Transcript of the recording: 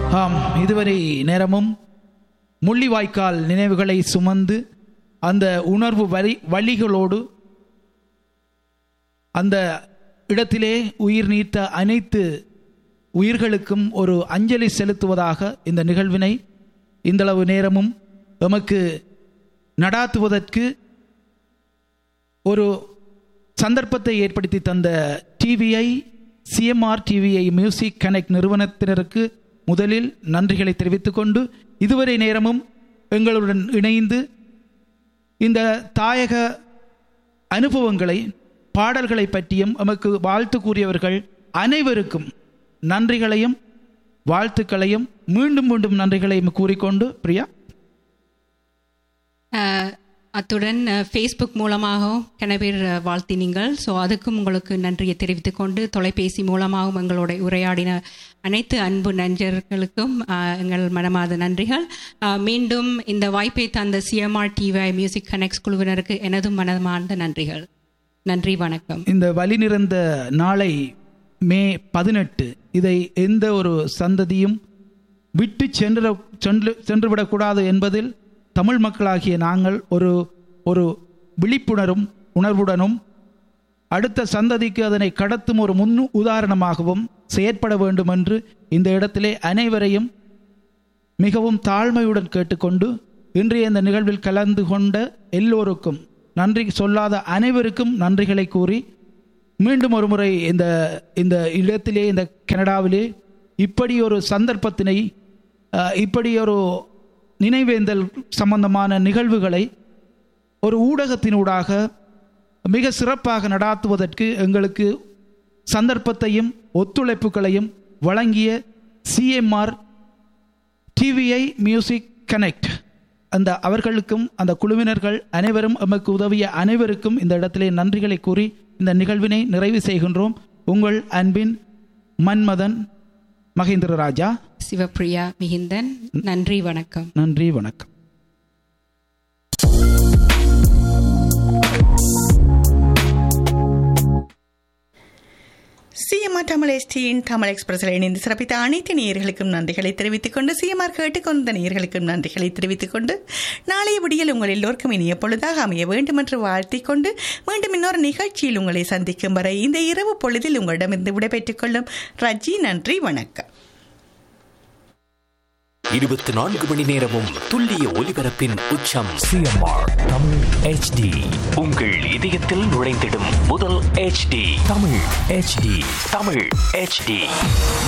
ஆம் இதுவரை நேரமும் முள்ளிவாய்க்கால் நினைவுகளை சுமந்து அந்த உணர்வு வரி வழிகளோடு அந்த இடத்திலே உயிர் நீத்த அனைத்து உயிர்களுக்கும் ஒரு அஞ்சலி செலுத்துவதாக இந்த நிகழ்வினை இந்தளவு நேரமும் எமக்கு நடாத்துவதற்கு ஒரு சந்தர்ப்பத்தை ஏற்படுத்தி தந்த TVI CMR TVI music connect நிறுவனத்தினருக்கு முதலில் நன்றிகளை தெரிவித்துக் கொண்டு இதுவரை நேரமும் எங்களுடன் இணைந்து இந்த தாயக அனுபவங்களை பாடல்களை பற்றியும் எமக்கு வாழ்த்து கூறியவர்கள் அனைவருக்கும் நன்றிகளையும் வாழ்த்துக்களையும் மீண்டும் மீண்டும் நன்றிகளையும் கூறிக்கொண்டு பிரியா அஹ், அத்துடன் ஃபேஸ்புக் மூலமாகவும் கன பேர் அஹ், வாழ்த்தினீங்கள் ஸோ அதுக்கும் உங்களுக்கு நன்றியை தெரிவித்துக் கொண்டு தொலைபேசி மூலமாகவும் எங்களோட உரையாடின அனைத்து அன்பு நஞ்சர்களுக்கும் அஹ், எங்கள் மனமார்ந்த நன்றிகள் அஹ், மீண்டும் இந்த வாய்ப்பை தந்த சிஎம்ஆர் டிவை மியூசிக் கனெக்ட்ஸ் குழுவினருக்கு எனது மனமார்ந்த நன்றிகள் நன்றி வணக்கம் இந்த வழி நிறந்த நாளை மே பதினெட்டு இதை எந்த ஒரு சந்ததியும் விட்டு சென்று சென்று சென்றுவிடக்கூடாது என்பதில் தமிழ் மக்களாகிய நாங்கள் ஒரு ஒரு விழிப்புணரும் உணர்வுடனும் அடுத்த சந்ததிக்கு அதனை கடத்தும் ஒரு முன் உதாரணமாகவும் செயற்பட வேண்டும் என்று இந்த இடத்திலே அனைவரையும் மிகவும் தாழ்மையுடன் கேட்டுக்கொண்டு இன்றைய இந்த நிகழ்வில் கலந்து கொண்ட எல்லோருக்கும் நன்றி சொல்லாத அனைவருக்கும் நன்றிகளை கூறி மீண்டும் ஒரு முறை இந்த இந்த இடத்திலே இந்த கனடாவிலே இப்படி ஒரு சந்தர்ப்பத்தினை அஹ், இப்படி ஒரு நினைவேந்தல் சம்பந்தமான நிகழ்வுகளை ஒரு ஊடகத்தினூடாக மிக சிறப்பாக நடாத்துவதற்கு எங்களுக்கு சந்தர்ப்பத்தையும் ஒத்துழைப்புகளையும் வழங்கிய சிஎம்ஆர் டிவிஐ மியூசிக் கனெக்ட் அந்த அவர்களுக்கும் அந்த குழுவினர்கள் அனைவரும் எமக்கு உதவிய அனைவருக்கும் இந்த இடத்திலே நன்றிகளை கூறி இந்த நிகழ்வினை நிறைவு செய்கின்றோம் உங்கள் அன்பின் மன்மதன் மகேந்திர ராஜா சிவப்பிரியா மிகிந்தன் நன்றி வணக்கம் நன்றி வணக்கம் சிஎம்ஆர் தமிழ் எஸ்டியின் தமிழ் எக்ஸ்பிரஸில் இணைந்து சிறப்பித்த அனைத்து நேயர்களுக்கும் நன்றிகளை தெரிவித்துக் கொண்டு சிஎம்ஆர் கேட்டுக்கொண்ட நேயர்களுக்கும் நன்றிகளை தெரிவித்துக் கொண்டு நாளைய விடியல் உங்கள் எல்லோருக்கும் இனிய பொழுதாக அமைய வேண்டும் என்று வாழ்த்திக் கொண்டு மீண்டும் இன்னொரு நிகழ்ச்சியில் உங்களை சந்திக்கும் வரை இந்த இரவு பொழுதில் உங்களிடமிருந்து விடைபெற்றுக் கொள்ளும் ரஜி நன்றி வணக்கம் இருபத்தி நான்கு மணி நேரமும் துல்லிய ஒலிபரப்பின் உச்சம் சிஎம்ஆர் தமிழ் ஹெச்டி உங்கள் இதயத்தில் நுழைந்திடும் முதல் HD Tamil HD Tamil HD